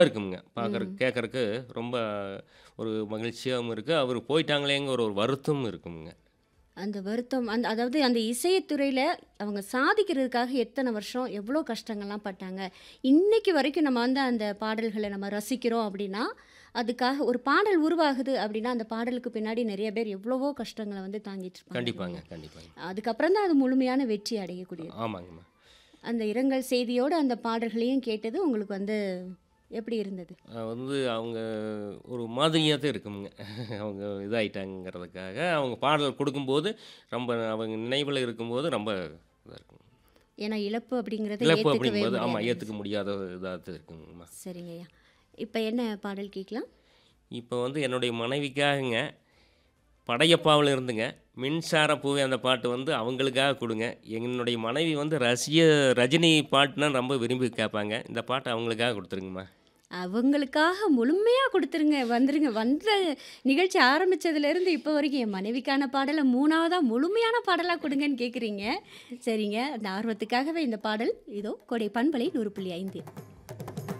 இருக்குங்க. பார்க்கறக்கு, ம். கேட்கறக்கு ரொம்ப ஒரு மகிழ்ச்சியாவும் இருக்கு. அவரு போயிட்டாங்களேங்கிற ஒரு வருத்தமும் இருக்குங்க. அந்த வருத்தம் அந்த அதாவது அந்த இசைத் துறையில அவங்க சாதிக்கிறதுக்காக எத்தன வருஷம், எவ்வளோ கஷ்டங்கள்லாம் பட்டாங்க. இன்னைக்கு வரைக்கும் நம்ம வந்து அந்த பாடல்கள நம்ம ரசிக்கிறோம் அப்படின்னா, அதுக்காக ஒரு பாடல் உருவாகுது அப்படின்னா, அந்த பாடலுக்கு பின்னாடி நெறைய பேர் எவ்வளவோ கஷ்டங்கள வந்து தாங்கிட்டு இருப்பாங்க கண்டிப்பாங்க, இல்லையா? கண்டிப்பாங்க. அதுக்கப்புறம் தான் அது முழுமையான வெற்றி அடையக்கூடியது. ஆமாங்கம்மா. அந்த இரங்கல் செய்தியோட அந்த பாடல்களையும் கேட்டது உங்களுக்கு வந்து எப்படி இருந்தது? அ வந்து அவங்க ஒரு மாதிரியா தான் இருக்குமுங்க. அவங்க இதாயிட்டாங்கங்கிறதுக்காக, அவங்க பாடல் குடுக்கும்போது, ரொம்ப அவங்க நினைவுல இருக்கும்போது ரொம்ப இதா இருக்குங்க. ஏன்னா இழப்பு அப்படிங்கிறத இழப்பு ஏத்துக்கவே அப்படிங்கும்போது ஆமா முடியாது. ஏத்துக்க முடியாத இதா தான் இருக்குங்கம்மா. சரிங்கய்யா. இப்ப என்ன பாடல் கேட்கலாம்? இப்போ வந்து என்னுடைய மனைவிக்காகங்க, படையப்பாவுல இருந்துங்க, மின்சார பூவே அந்த பாட்டு வந்து அவங்களுக்காக குடுங்க. என்னுடைய மனைவி வந்து ரசிக ரஜினி பாட்டுனா ரொம்ப விரும்பி கேட்பாங்க. இந்த பாட்ட அவங்களுக்காக குடுத்துருங்கம்மா. அவங்களுக்காக முழுமையா குடுத்துருங்க. வந்துருங்க. வந்த நிகழ்ச்சி ஆரம்பிச்சதுலேருந்து இப்போ வரைக்கும் என் மனைவிக்கான பாடல 3வதா முழுமையான பாடலா குடுங்கன்னு கேட்குறீங்க. சரிங்க. அந்த ஆர்வத்துக்காகவே இந்த பாடல் இதோ கோடை பண்பலை 100.5